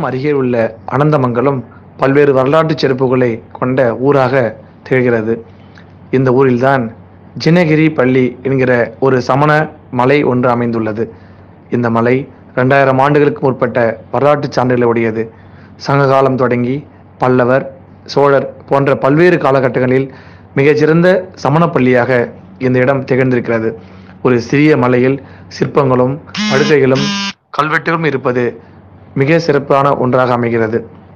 யாழ்ப்பாணம் அருகே உள்ள அனந்தமங்கலம் பல்வேறு வரலாற்றுச் சிறப்புகளை கொண்ட ஊராக திகழ்கிறது இந்த ஊரில்தான் ஜினகிரி பள்ளி என்கிற ஒரு சமண மலை ஒன்று அமைந்துள்ளது இந்த மலை ரெண்டாயிரம் ஆண்டுகளுக்கு முற்பட்ட வரலாற்றுச் சான்றுகளை உடையது சங்ககாலம் தொடங்கி பல்லவர் சோழர் போன்ற பல்வேறு காலகட்டங்களில் மிகச்சிறந்த சமண பள்ளியாக இந்த இடம் திகழ்ந்திருக்கிறது ஒரு சிறிய மலையில் சிற்பங்களும் படுக்கைகளும் கல்வெட்டுகளும் இருப்பது மிக சிறப்பான ஒன்றாக அமைகிறது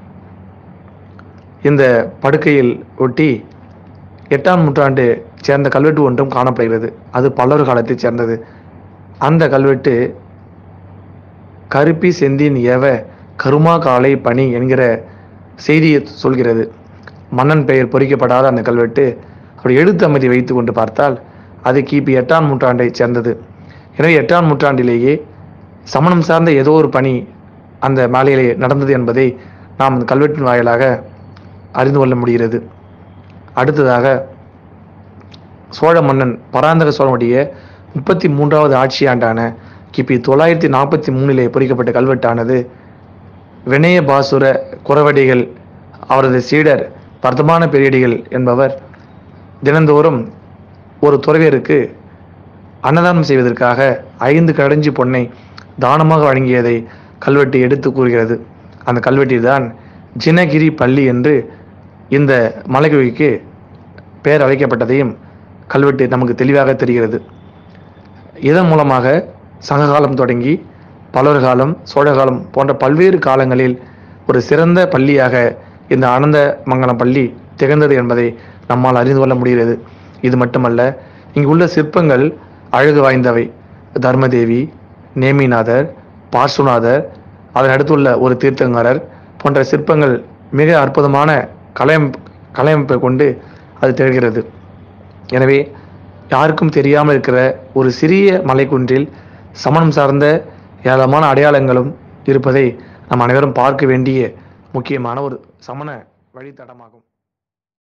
இந்த படுக்கையில் ஒட்டி எட்டாம் நூற்றாண்டு சேர்ந்த கல்வெட்டு ஒன்றும் காணப்படுகிறது அது பல்லவர் காலத்தைச் சேர்ந்தது அந்த கல்வெட்டு கருப்பி செந்தின் ஏவ கருமா காலை பணி என்கிற செய்தியை சொல்கிறது மன்னன் பெயர் பொறிக்கப்படாத அந்த கல்வெட்டு அப்படி எழுத்து அமைதி வைத்து கொண்டு பார்த்தால் அது கிபி எட்டாம் நூற்றாண்டைச் சேர்ந்தது எனவே எட்டாம் நூற்றாண்டிலேயே சமணம் சார்ந்த ஏதோ ஒரு பணி அந்த மாலையிலே நடந்தது என்பதை நாம் அந்த கல்வெட்டின் வாயிலாக அறிந்து கொள்ள முடிகிறது அடுத்ததாக சோழ மன்னன் பராந்தக சோழனுடைய முப்பத்தி மூன்றாவது ஆட்சி ஆண்டான கிபி தொள்ளாயிரத்தி நாற்பத்தி மூணிலே பொறிக்கப்பட்ட கல்வெட்டானது வினயபாசுர குறவடிகள் அவரது சீடர் வர்த்தமான பெரியடிகள் என்பவர் தினந்தோறும் ஒரு துறவியருக்கு அன்னதானம் செய்வதற்காக ஐந்து கடஞ்சி பொன்னை தானமாக வழங்கியதை கல்வெட்டு எடுத்து கூறுகிறது அந்த கல்வெட்டில்தான் ஜினகிரி பள்ளி என்று இந்த மலைக்குகைக்கு பெயர் அழைக்கப்பட்டதையும் கல்வெட்டு நமக்கு தெளிவாக தெரிகிறது இதன் மூலமாக சங்ககாலம் தொடங்கி பல்லவர் காலம் சோழகாலம் போன்ற பல்வேறு காலங்களில் ஒரு சிறந்த பள்ளியாக இந்த ஆனந்த மங்கலம் பள்ளி திகழ்ந்தது என்பதை நம்மால் அறிந்து கொள்ள முடிகிறது இது மட்டுமல்ல இங்குள்ள சிற்பங்கள் அழகு வாய்ந்தவை தர்மதேவி நேமிநாதர் பார்சுநாதர் அதன் அடுத்துள்ள ஒரு தீர்த்தங்கரர் போன்ற சிற்பங்கள் மிக அற்புதமான கலையம் கலையமைப்பை கொண்டு அது திகழ்கிறது எனவே யாருக்கும் தெரியாமல் இருக்கிற ஒரு சிறிய மலைக்குன்றில் சமணம் சார்ந்த ஏராளமான அடையாளங்களும் இருப்பதை நாம் அனைவரும் பார்க்க வேண்டிய முக்கியமான ஒரு சமண வழித்தடமாகும்